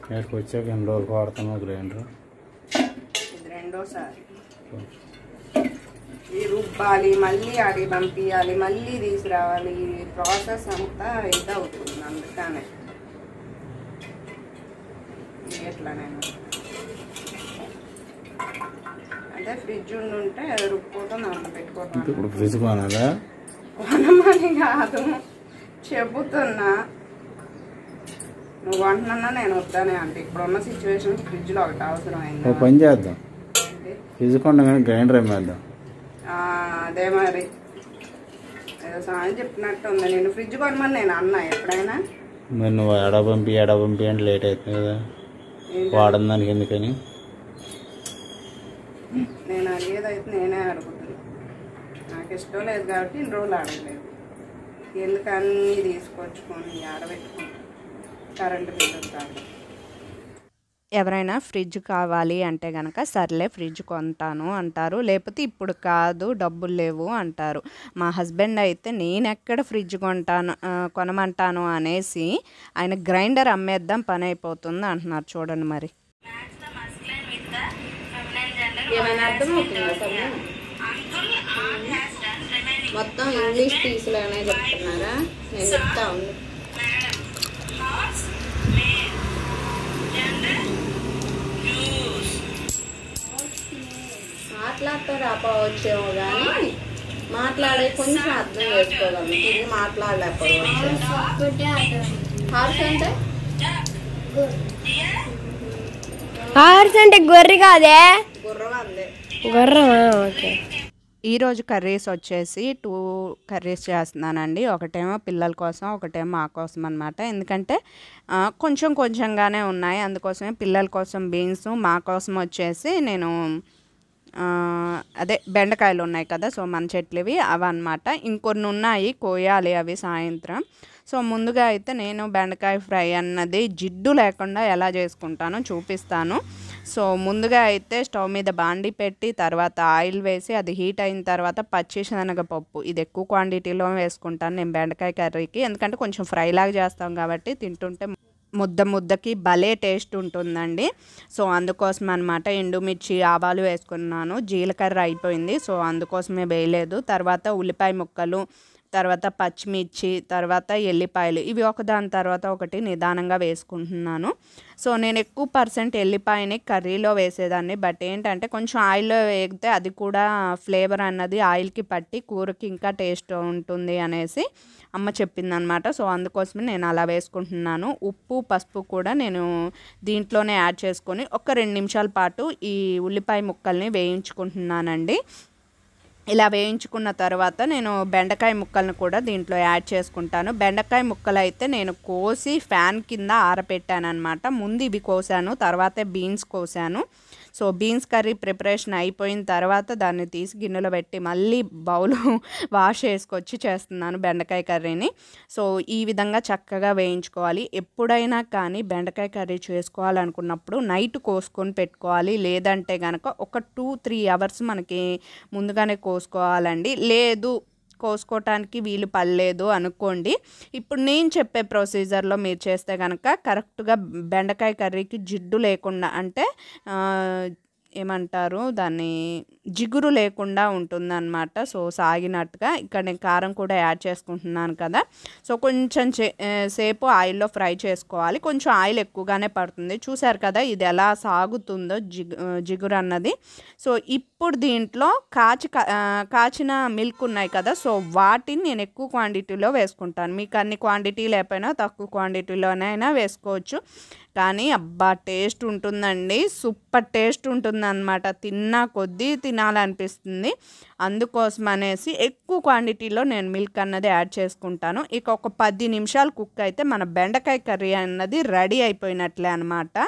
ఇక్కడికి వచ్చాక ఎన్ని రోజులు వాడుతున్నావు గ్రైండర్ ఇది రెండోసారి ఈ రుబ్బాలి మళ్ళీ ఆడి పంపించాలి మళ్ళీ తీసుకురావాలి ఈ ప్రాసెస్ అంతా ఇది అవుతుంది అందుకనే ఎట్లానైనా అదే ఫ్రిడ్జ్ ఉండి ఉంటే రుబ్బుకోవటం దాంట్లో పెట్టుకోవటం ఇప్పుడు ఫ్రిడ్జ్ కొనాలా కొనమని కాదు చెబుతున్నా నువ్వు అంటున్నా నేను వద్దానే అంటే ఇప్పుడున్న సిచ్యువేషన్ ఫ్రిడ్జ్లో ఒకటి ఓ అవసరమైంది పని చేద్దాం ఫ్రిడ్జ్ కొండగానే గ్రైండర్ అమ్మేద్దాం ఆ, అదే మరి ఏదో సాయం చెప్పినట్టు ఉంది నేను ఫ్రిడ్జ్ కొనమని నేను అన్నా ఎప్పుడైనా మరి నువ్వు ఎడ పంపి ఎడ పంపి అంటే లేట్ అవుతుంది కదా ఏంటి? వాడని దానికి ఎందుకని నేను అడిగేదైతే నేనే అడుగుతున్నా నాకు ఇష్టం లేదు కాబట్టి ఇన్ని రోజులు అడగలేదు ఎందుకు అన్నీ తీసుకొచ్చుకొని ఆడబెట్టుకుని కరెంటు బిల్లు కాదు ఎవరైనా ఫ్రిడ్జ్ కావాలి అంటే కనుక సర్లే ఫ్రిడ్జ్ కొంటాను అంటారు లేకపోతే ఇప్పుడు కాదు డబ్బులు లేవు అంటారు మా హస్బెండ్ అయితే నేను ఎక్కడ ఫ్రిడ్జ్ కొంటాను ఆ, కొనమంటాను అనేసి ఆయన గ్రైండర్ అమ్మేద్దాం పని అయిపోతుంది అంటున్నారు చూడండి మరి ఏమైనా అర్థమవుతుందా సమయం మొత్తం ఇంగ్లీష్ పీసులోనే చెప్తున్నారా నేను చెప్తా ఉంది మాట్లాడితే రాపోవచ్చేమో కానీ మాట్లాడే కొంచెం అర్థం చేసుకోగలను ఇది మాట్లాడలేకపోవచ్చు హార్స్ అంటే హార్స్ అంటే గొర్రె కాదే గుర్రం అందే గుర్రమా ఓకే ఈరోజు కర్రీస్ వచ్చేసి టూ కర్రీస్ చేస్తున్నానండి ఒకటేమో పిల్లల కోసం ఒకటేమో మా కోసం అనమాట ఎందుకంటే ఆ, కొంచెం కొంచెంగానే ఉన్నాయి అందుకోసమే పిల్లల కోసం బీన్స్ మా కోసం వచ్చేసి నేను ఆ, అదే బెండకాయలు ఉన్నాయి కదా సో మన చెట్లువి అవన్నమాట ఇంకొన్ని ఉన్నాయి కోయాలి అవి సాయంత్రం సో ముందుగా అయితే నేను బెండకాయ ఫ్రై అన్నది జిడ్డు లేకుండా ఎలా చేసుకుంటానో చూపిస్తాను సో ముందుగా అయితే స్టవ్ మీద బాండి పెట్టి తర్వాత ఆయిల్ వేసి అది హీట్ అయిన తర్వాత పచ్చి శనగపప్పు ఇది ఎక్కువ క్వాంటిటీలో వేసుకుంటాను నేను బెండకాయ కర్రీకి ఎందుకంటే కొంచెం ఫ్రై లాగా చేస్తాం కాబట్టి తింటుంటే ముద్ద ముద్దకి భలే టేస్ట్ ఉంటుందండి సో అందుకోసం అనమాట ఎండుమిర్చి ఆవాలు వేసుకున్నాను జీలకర్ర అయిపోయింది సో అందుకోసమే వేయలేదు తర్వాత ఉల్లిపాయ ముక్కలు తర్వాత పచ్చిమిర్చి తర్వాత ఎల్లిపాయలు ఇవి ఒకదాని తర్వాత ఒకటి నిదానంగా వేసుకుంటున్నాను సో నేను ఎక్కువ పర్సెంట్ ఎల్లిపాయని కర్రీలో వేసేదాన్ని బట్ ఏంటంటే కొంచెం ఆయిల్లో వేగితే అది కూడా ఫ్లేవర్ అన్నది ఆయిల్కి పట్టి కూరకి ఇంకా టేస్ట్ ఉంటుంది అనేసి అమ్మ చెప్పిందనమాట సో అందుకోసమే నేను అలా వేసుకుంటున్నాను ఉప్పు పసుపు కూడా నేను దీంట్లోనే యాడ్ చేసుకొని ఒక రెండు నిమిషాల పాటు ఈ ఉల్లిపాయ ముక్కల్ని వేయించుకుంటున్నానండి ఇలా వేయించుకున్న తర్వాత నేను బెండకాయ ముక్కలను కూడా దీంట్లో యాడ్ చేసుకుంటాను బెండకాయ ముక్కలు అయితే నేను కోసి ఫ్యాన్ కింద ఆరపెట్టాను అనమాట ముందు ఇవి కోసాను తర్వాతే బీన్స్ కోసాను సో బీన్స్ కర్రీ ప్రిపరేషన్ అయిపోయిన తర్వాత దాన్ని తీసి గిన్నెలో పెట్టి మళ్ళీ బౌల్ వాష్ చేసుకొచ్చి చేస్తున్నాను బెండకాయ కర్రీని సో ఈ విధంగా చక్కగా వేయించుకోవాలి ఎప్పుడైనా కానీ బెండకాయ కర్రీ చేసుకోవాలనుకున్నప్పుడు నైట్ కోసుకొని పెట్టుకోవాలి లేదంటే కనుక ఒక టూ త్రీ అవర్స్ మనకి ముందుగానే కోసుకోవాలండి లేదు కోసుకోవటానికి వీలు పడలేదు అనుకోండి ఇప్పుడు నేను చెప్పే ప్రొసీజర్లో మీరు చేస్తే కనుక కరెక్ట్గా బెండకాయ కర్రీకి జిడ్డు లేకుండా అంటే ఆ, ఏమంటారు దాన్ని జిగురు లేకుండా ఉంటుందన్నమాట సో సాగినట్టుగా ఇక్కడ నేను కారం కూడా యాడ్ చేసుకుంటున్నాను కదా సో కొంచెం చే- ఆ, సేపు ఆయిల్లో ఫ్రై చేసుకోవాలి కొంచెం ఆయిల్ ఎక్కువగానే పడుతుంది చూసారు కదా ఇది ఎలా సాగుతుందో జిగు ఆ, జిగురు అన్నది సో ఇప్పుడు దీంట్లో కాచి కా- ఆ, కాచిన మిల్క్ ఉన్నాయి కదా సో వాటిని నేను ఎక్కువ క్వాంటిటీలో వేసుకుంటాను మీకు అన్ని క్వాంటిటీ లేకపోయినా తక్కువ క్వాంటిటీలోనైనా వేసుకోవచ్చు కానీ అబ్బా టేస్ట్ ఉంటుందండి సూపర్ టేస్ట్ ఉంటుందన్నమాట తిన్నా కొద్దీ తినాలనిపిస్తుంది అందుకోసం అనేసి ఎక్కువ క్వాంటిటీలో నేను మిల్క్ అన్నది యాడ్ చేసుకుంటాను ఇక ఒక పది నిమిషాలు కుక్ అయితే మన బెండకాయ కర్రీ అన్నది రెడీ అయిపోయినట్లే అనమాట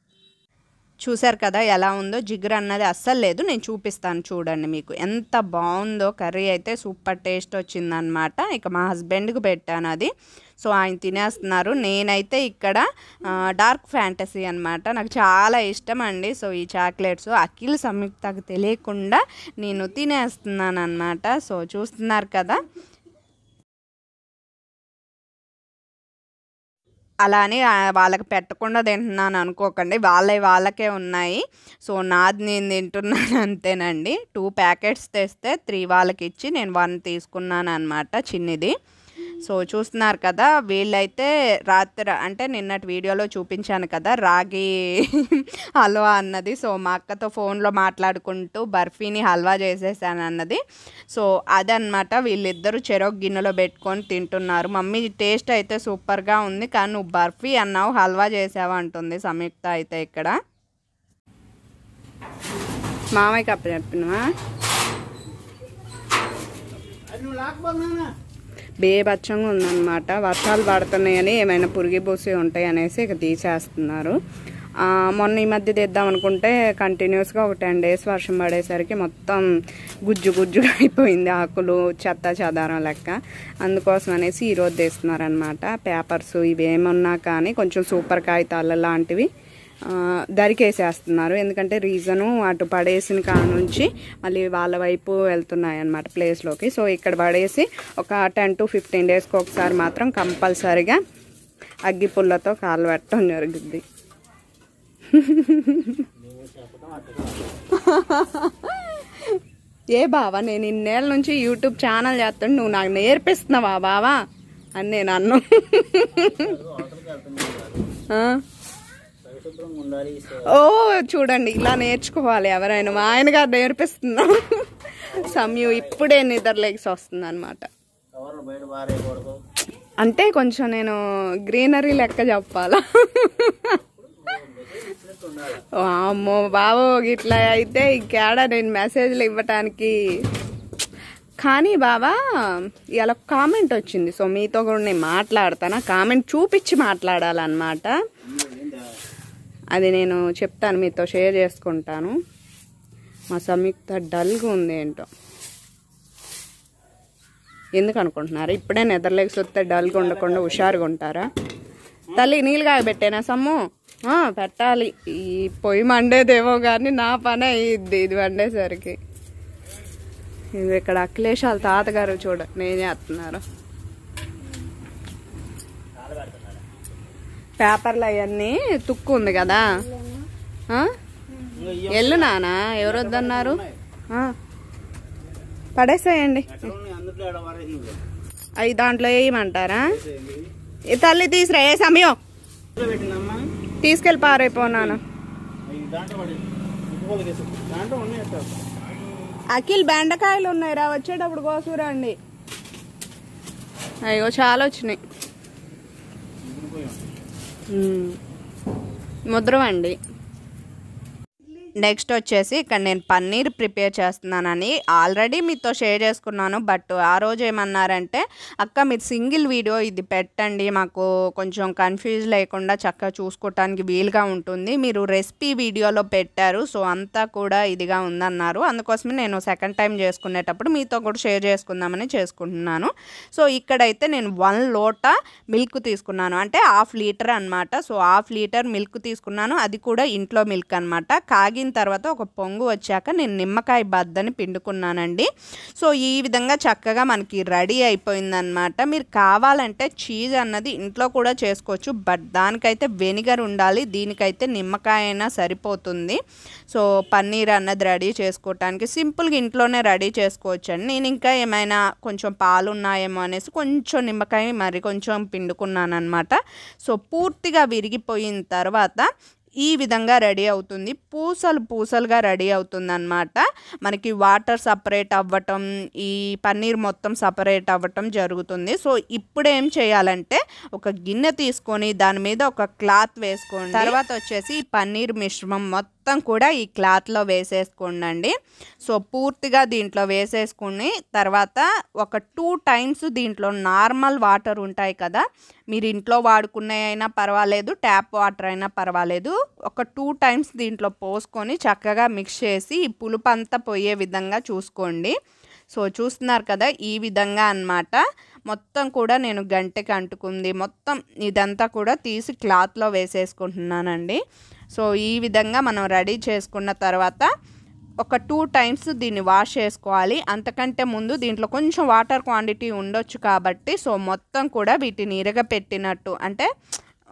చూశారు కదా ఎలా ఉందో జిగురు అన్నది అస్సలు లేదు నేను చూపిస్తాను చూడండి మీకు ఎంత బాగుందో కర్రీ అయితే సూపర్ టేస్ట్ వచ్చిందనమాట ఇక మా హస్బెండ్కి పెట్టాను అది సో ఆయన తినేస్తున్నారు నేనైతే ఇక్కడ ఆ, డార్క్ ఫ్యాంటసీ అనమాట నాకు చాలా ఇష్టం అండి సో ఈ చాక్లెట్స్ అఖిల్ సంయుక్తకు తెలియకుండా నేను తినేస్తున్నాను అనమాట సో చూస్తున్నారు కదా అలా అని ఆ, వాళ్ళకి పెట్టకుండా తింటున్నాను అనుకోకండి వాళ్ళవి వాళ్ళకే ఉన్నాయి సో నాది నేను తింటున్నాను అంతేనండి టూ ప్యాకెట్స్ తెస్తే త్రీ వాళ్ళకి ఇచ్చి నేను వన్ తీసుకున్నాను అనమాట చిన్నది సో చూస్తున్నారు కదా వీళ్ళైతే రాత్రి అంటే నిన్నటి వీడియోలో చూపించాను కదా రాగి హల్వా అన్నది సో మా అక్కతో ఫోన్లో మాట్లాడుకుంటూ బర్ఫీని హల్వా చేసేసాను అన్నది సో అదనమాట వీళ్ళిద్దరూ చెరొక గిన్నెలో పెట్టుకొని తింటున్నారు మమ్మీ టేస్ట్ అయితే సూపర్గా ఉంది కానీ నువ్వు బర్ఫీ అన్నావు హల్వా చేసావు అంటుంది సంయుక్త అయితే ఇక్కడ మామయ్య కప్పు చెప్పినవా బేబచ్చంగా ఉందన్నమాట వర్షాలు పడుతున్నాయని ఏమైనా పురుగి పూసి ఉంటాయి అనేసి ఇక తీసేస్తున్నారు ఆ, మొన్న ఈ మధ్య తెద్దాం అనుకుంటే కంటిన్యూస్గా ఒక టెన్ డేస్ వర్షం పడేసరికి మొత్తం గుజ్జు గుజ్జుగా అయిపోయింది ఆకులు చెత్త చెదారం లెక్క అందుకోసం అనేసి ఈరోజు తెస్తున్నారనమాట పేపర్స్ ఇవి ఏమన్నా కానీ కొంచెం సూపర్ కాగితాలు లాంటివి ఆ, దరికేసేస్తున్నారు ఎందుకంటే రీజను అటు పడేసిన కాడ నుంచి మళ్ళీ వాళ్ళ వైపు వెళ్తున్నాయి అన్నమాట ప్లేస్లోకి సో ఇక్కడ పడేసి ఒక టెన్ టు ఫిఫ్టీన్ డేస్కి ఒకసారి మాత్రం కంపల్సరిగా అగ్గి పుల్లతో కాలు పెట్టడం జరుగుద్ది ఏ బావా నేను ఇన్నేళ్ళ నుంచి యూట్యూబ్ ఛానల్ చేస్తాను నువ్వు నాకు నేర్పిస్తున్నావా బావా అని నేను అన్ను ఆ? ఓ చూడండి ఇలా నేర్చుకోవాలి ఎవరైనా మా ఆయన గారు నేర్పిస్తున్నా సమయం ఇప్పుడే నిద్ర లెగ్స్ వస్తుంది అనమాట బయట పారేయకూడదు అంటే కొంచెం నేను గ్రీనరీ లెక్క చెప్పాలా అమ్మో బాబు ఇట్లా అయితే ఇంకేడా నేను మెసేజ్లు ఇవ్వటానికి కానీ బాబా ఇలా కామెంట్ వచ్చింది సో మీతో కూడా నేను మాట్లాడతాను కామెంట్ చూపించి మాట్లాడాలన్నమాట అది నేను చెప్తాను మీతో షేర్ చేసుకుంటాను మా సంయుక్త డల్గా ఉంది ఏంటో ఎందుకు అనుకుంటున్నారు ఇప్పుడే నిద్రలేసి వస్తే డల్గా ఉండకుండా హుషారుగా ఉంటారా తల్లి నీళ్ళు కాగబెట్టేనా సమ్ము ఆ, పెట్టాలి ఈ పొయ్యి మండేదేమో కానీ నా పని అయ్యిద్ది ఇది వండేసరికి ఇది ఇక్కడ అఖిలేష్ వాళ్ళ తాతగారు చూడ నేను చేస్తున్నారు పేపర్లు అవన్నీ తుక్కు ఉంది కదా ఆ? ఎల్లు నానా ఎవరు వద్దన్నారు ఆ. పడేసేయండి అందులో ఆడ పారేసి అవి దాంట్లో వేయమంటారా ఈ తల్లి తీసురా ఏ సమయం పెట్టిందమ్మా తీసుకెళ్ళి పారైపోనాను అవి దాంట్లో పడి ఉప్పుకోలు కేసు దాంట్లో ఉన్నాయి సార్ అఖిల్ బెండకాయలు ఉన్నాయి రా వచ్చేటప్పుడు కోసుకురండి అయ్యో చాలా వచ్చినాయి మ్మ్. ముద్రవండి నెక్స్ట్ వచ్చేసి ఇక్కడ నేను పన్నీర్ ప్రిపేర్ చేస్తున్నానని ఆల్రెడీ మీతో షేర్ చేసుకున్నాను బట్ ఆ రోజు ఏమన్నారంటే అక్క మీరు సింగిల్ వీడియో ఇది పెట్టండి మాకు కొంచెం కన్ఫ్యూజ్ లేకుండా చక్కగా చూసుకోవటానికి వీలుగా ఉంటుంది మీరు రెసిపీ వీడియోలో పెట్టారు సో అంతా కూడా ఇదిగా ఉందన్నారు అందుకోసమే నేను సెకండ్ టైం చేసుకునేటప్పుడు మీతో కూడా షేర్ చేసుకుందామని చేసుకుంటున్నాను సో ఇక్కడైతే నేను వన్ లోట మిల్క్ తీసుకున్నాను అంటే హాఫ్ లీటర్ అన్నమాట సో హాఫ్ లీటర్ మిల్క్ తీసుకున్నాను అది కూడా ఇంట్లో మిల్క్ అన్నమాట కాగిన తర్వాత ఒక పొంగు వచ్చాక నేను నిమ్మకాయ బద్దని పిండుకున్నానండి సో ఈ విధంగా చక్కగా మనకి రెడీ అయిపోయిందనమాట మీరు కావాలంటే చీజ్ అన్నది ఇంట్లో కూడా చేసుకోవచ్చు బట్ దానికైతే వెనిగర్ ఉండాలి దీనికైతే నిమ్మకాయ అయినా సరిపోతుంది సో పన్నీర్ అన్నది రెడీ చేసుకోవటానికి సింపుల్గా ఇంట్లోనే రెడీ చేసుకోవచ్చు అండి నేను ఇంకా ఏమైనా కొంచెం పాలు ఉన్నాయేమో అనేసి కొంచెం నిమ్మకాయ మరి కొంచెం పిండుకున్నాను అనమాట సో పూర్తిగా విరిగిపోయిన తర్వాత ఈ విధంగా రెడీ అవుతుంది పూసలు పూసలుగా రెడీ అవుతుంది అనమాట మనకి వాటర్ సపరేట్ అవ్వటం ఈ పన్నీర్ మొత్తం సపరేట్ అవ్వటం జరుగుతుంది సో ఇప్పుడు ఏం చేయాలంటే ఒక గిన్నె తీసుకొని దాని మీద ఒక క్లాత్ వేసుకోండి తర్వాత వచ్చేసి ఈ పన్నీర్ మిశ్రమం మొత్తం కూడా ఈ క్లాత్లో వేసేసుకోండి సో పూర్తిగా దీంట్లో వేసేసుకుని తర్వాత ఒక టూ టైమ్స్ దీంట్లో నార్మల్ వాటర్ ఉంటాయి కదా మీరు ఇంట్లో వాడుకునే అయినా పర్వాలేదు ట్యాప్ వాటర్ అయినా పర్వాలేదు ఒక టూ టైమ్స్ దీంట్లో పోసుకొని చక్కగా మిక్స్ చేసి ఈ పులుపు అంతా పోయే విధంగా చూసుకోండి సో చూస్తున్నారు కదా ఈ విధంగా అన్నమాట మొత్తం కూడా నేను గంటకి అంటుకుంది మొత్తం ఇదంతా కూడా తీసి క్లాత్లో వేసేసుకుంటున్నానండి సో ఈ విధంగా మనం రెడీ చేసుకున్న తర్వాత ఒక టూ టైమ్స్ దీన్ని వాష్ చేసుకోవాలి అంతకంటే ముందు దీంట్లో కొంచెం వాటర్ క్వాంటిటీ ఉండొచ్చు కాబట్టి సో మొత్తం కూడా వీటిని ఇరగపెట్టినట్టు అంటే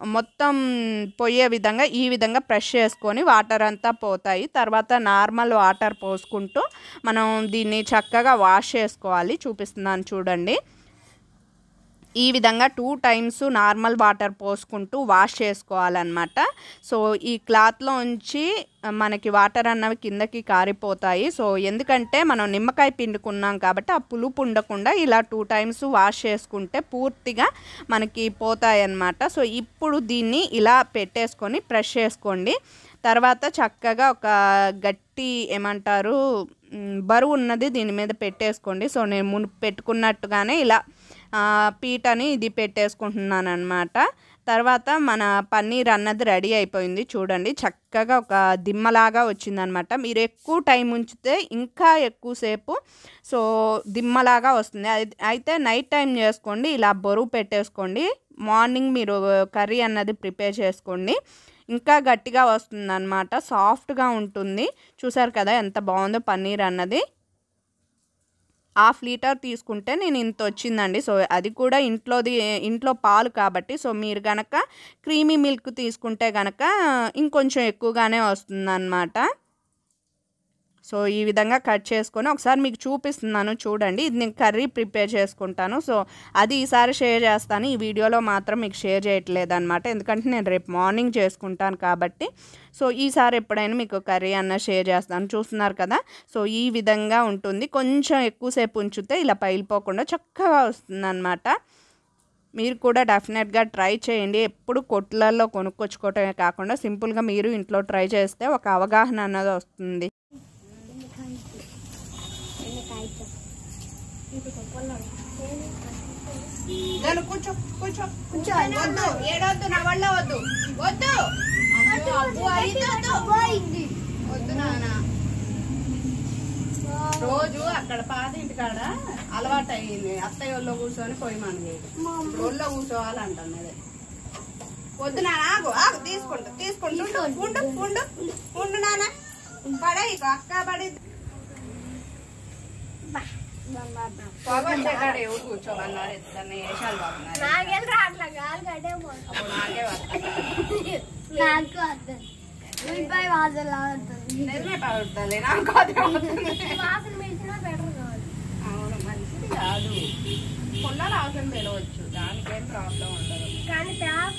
మొత్తం పోయే విధంగా ఈ విధంగా ప్రెష్ చేసుకొని వాటర్ అంతా పోతాయి తర్వాత నార్మల్ వాటర్ పోసుకుంటూ మనం దీన్ని చక్కగా వాష్ చేసుకోవాలి చూపిస్తున్నాను చూడండి ఈ విధంగా టూ టైమ్స్ నార్మల్ వాటర్ పోసుకుంటూ వాష్ చేసుకోవాలన్నమాట సో ఈ క్లాత్లో ఉంచి మనకి వాటర్ అన్నవి కిందకి కారిపోతాయి సో ఎందుకంటే మనం నిమ్మకాయ పిండుకున్నాం కాబట్టి ఆ పులుపు ఉండకుండా ఇలా టూ టైమ్స్ వాష్ చేసుకుంటే పూర్తిగా మనకి పోతాయి అన్నమాట సో ఇప్పుడు దీన్ని ఇలా పెట్టేసుకొని ప్రెష్ చేసుకోండి తర్వాత చక్కగా ఒక గట్టి ఏమంటారు మ్, బరువు ఉన్నది దీని మీద పెట్టేసుకోండి సో నేను మును పెట్టుకున్నట్టుగానే ఇలా ఆ, పీటని ఇది పెట్టేసుకుంటున్నాను అనమాట తర్వాత మన పన్నీర్ అన్నది రెడీ అయిపోయింది చూడండి చక్కగా ఒక దిమ్మలాగా వచ్చిందనమాట మీరు ఎక్కువ టైం ఉంచితే ఇంకా ఎక్కువసేపు సో దిమ్మలాగా వస్తుంది అయి- అయితే నైట్ టైం చేసుకోండి ఇలా బరువు పెట్టేసుకోండి మార్నింగ్ మీరు కర్రీ అన్నది ప్రిపేర్ చేసుకోండి ఇంకా గట్టిగా వస్తుంది అనమాట సాఫ్ట్గా ఉంటుంది చూసారు కదా ఎంత బాగుందో పన్నీర్ అన్నది హాఫ్ లీటర్ తీసుకుంటే నేను ఇంత వచ్చిందండి సో అది కూడా ఇంట్లోది ఇంట్లో పాలు కాబట్టి సో మీరు గనక క్రీమీ మిల్క్ తీసుకుంటే గనక ఇంకొంచెం ఎక్కువగానే వస్తుందన్నమాట సో ఈ విధంగా కట్ చేసుకొని ఒకసారి మీకు చూపిస్తున్నాను చూడండి ఇది నేను కర్రీ ప్రిపేర్ చేసుకుంటాను సో అది ఈసారి షేర్ చేస్తాను ఈ వీడియోలో మాత్రం మీకు షేర్ చేయట్లేదు అనమాట ఎందుకంటే నేను రేపు మార్నింగ్ చేసుకుంటాను కాబట్టి సో ఈసారి ఎప్పుడైనా మీకు కర్రీ అన్న షేర్ చేస్తాను చూస్తున్నారు కదా సో ఈ విధంగా ఉంటుంది కొంచెం ఎక్కువసేపు ఉంచితే ఇలా పైలిపోకుండా చక్కగా వస్తుందన్నమాట మీరు కూడా డెఫినెట్గా ట్రై చేయండి ఎప్పుడు కొట్లల్లో కొనుక్కొచ్చుకోవటమే కాకుండా సింపుల్గా మీరు ఇంట్లో ట్రై చేస్తే ఒక అవగాహన అన్నది వస్తుంది కూర్చో కూర్చో కూర్చో వద్దు ఏడవద్దు నా వల్ల వద్దు వద్దు అమ్మో, అబ్బో, అయిపోద్దు. వద్దు నాన్న రోజు అక్కడ పాత ఇంటికాడ అలవాటు అయ్యింది అత్తయ్య ఒళ్ళో కూర్చొని పోయి మనకి ఒళ్ళో కూర్చోవాలంటున్నది వద్దు నాన్న ఆగు ఆగు తీసుకుంటా తీసుకుంటా ఉండు ఉండు ఉండు ఉండు నాన్న పడే ఇక అక్క పడి పొగొట్టే కాడ ఎవరు కూర్చోమన్నారు ఇద్దరిని వేషాలు బాగున్నారు నాకేం అట్లా గాలి కట్టే అప్పుడు నాకే వస్తాయి నాకు అర్థం ఉల్లిపాయ వాసన అవుతుంది నిజమే పడుతుంది నాకు అదే అవుతుంది. వాసన పెంచినా బెటర్ కావాలి అవును మంచిది కాదు పొలాలు అవసరం పెరగవచ్చు దానికేం ప్రాబ్లం ఉండదు కానీ తేప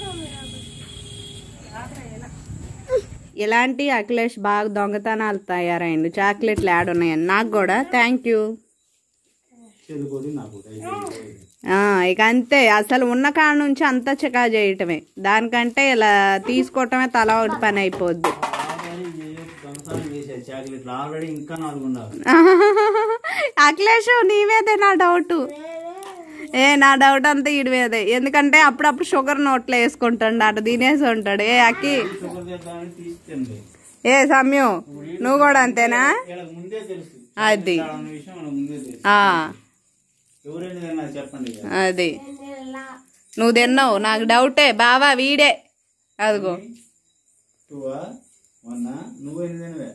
ఇలాంటి అఖిలేష్ బాగా దొంగతనాలు తయారైండు చాక్లెట్లు యాడ్ ఉన్నాయండి నాకు కూడా థ్యాంక్ యూ చెదుకోడి నాకు ఇక అంతే అసలు ఉన్న కాడ నుంచి అంతా చికా చేయటమే దానికంటే ఇలా తీసుకోవటమే తల ఒకటి పని అయిపోద్ది సంసారం చేసే చాక్లెట్లు ఆల్రెడీ ఇంకా నాలుగు ఉన్నారు అఖిలేష్ నీవేదే నా డౌట్ ఏ నా డౌట్ అంతా ఇడివేదే ఎందుకంటే అప్పుడప్పుడు షుగర్ నోట్లో వేసుకుంటాడు అటు తినేసి ఉంటాడు ఏ అక్కి షుగర్ చేద్దామని తీసుకెళ్ళి ఏ సమ్యు నువ్వు కూడా అంతేనా వీళ్ళకి ముందే తెలుసు అది ఇలా ఉన్న విషయం మనకు ముందే తెలుసు ఆ, ఎవరైనా తిన్నా చెప్పండి ఇక. అది నువ్వు తిన్నావు నాకు డౌటే బావా వీడే అదిగో టూవా వన్నా నువ్వేం తినవే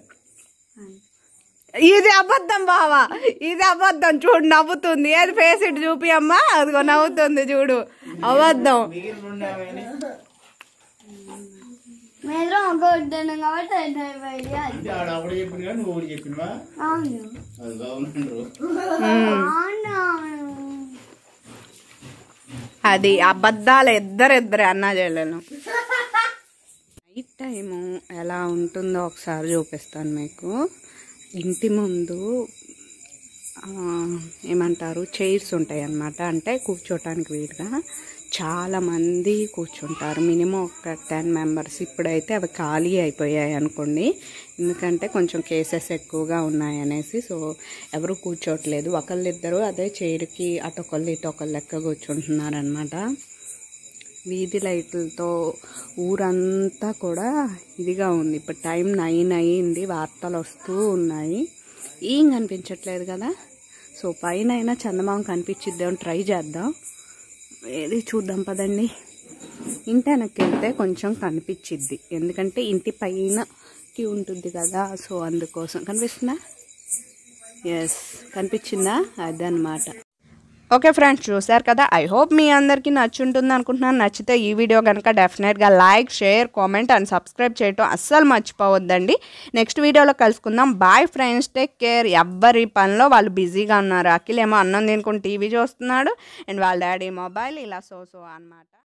ఇది అబద్ధం బావా ఇది అబద్ధం చూడు నవ్వుతుంది ఏది ఫేస్ ఇటు చూపి అమ్మా అదిగో నవ్వుతుంది చూడు అబద్ధం మిగిలిన ఉండేవని మీరు ఒక వడ్డాను కాబట్టి రెండు అయిపోయింది అది అంటే ఆడ ఒకటి చెప్పింది కానీ నువ్వు ఒకటి చెప్పినవా అవును అది బాగుంటారు అవును అది అబద్ధాలు ఇద్దరిద్దరు అన్నా చెల్లెలు నైట్ టైము ఎలా ఉంటుందో ఒకసారి చూపిస్తాను మీకు ఇంటి ముందు ఆ, ఏమంటారు చైర్స్ ఉంటాయి అన్నమాట అంటే కూర్చోటానికి వీలుగా చాలా మంది కూర్చుంటారు మినిమం ఒక టెన్ మెంబర్స్ ఇప్పుడైతే అవి ఖాళీ అయిపోయాయి అనుకోండి ఎందుకంటే కొంచెం కేసెస్ ఎక్కువగా ఉన్నాయి అనేసి సో ఎవరు కూర్చోట్లేదు ఒకళ్ళిద్దరు అదే చైర్కి అటొకళ్ళు ఇటొకళ్ళు లెక్క కూర్చుంటున్నారనమాట వీధి లైట్లతో ఊరంతా కూడా ఇదిగా ఉంది ఇప్పుడు టైం నైన్ అయ్యింది వార్తలు వస్తూ ఉన్నాయి ఏం కనిపించట్లేదు కదా సో పైన అయినా చందమామ కనిపించిద్దాం ట్రై చేద్దాం ఏది చూద్దాం పదండి ఇంటి వెనక్కి వెళ్తే కొంచెం కనిపించిద్ది ఎందుకంటే ఇంటి పైనకి ఉంటుంది కదా సో అందుకోసం కనిపిస్తుందా ఎస్ కనిపించిందా అదనమాట ఓకే ఫ్రెండ్స్ చూసారు కదా ఐ హోప్ మీ అందరికీ నచ్చుంటుంది అనుకుంటున్నాను నచ్చితే ఈ వీడియో కనుక డెఫినెట్గా like share comment and subscribe చేయటం అస్సలు మర్చిపోవద్దండి నెక్స్ట్ వీడియోలో కలుసుకుందాం బాయ్ ఫ్రెండ్స్ టేక్ కేర్ ఎవ్వరి పనిలో వాళ్ళు బిజీగా ఉన్నారు అఖిల్ ఏమో అన్నం తినుకుని టీవీ చూస్తున్నాడు అండ్ వాళ్ళ డాడీ మొబైల్ ఇలా సో సో అనమాట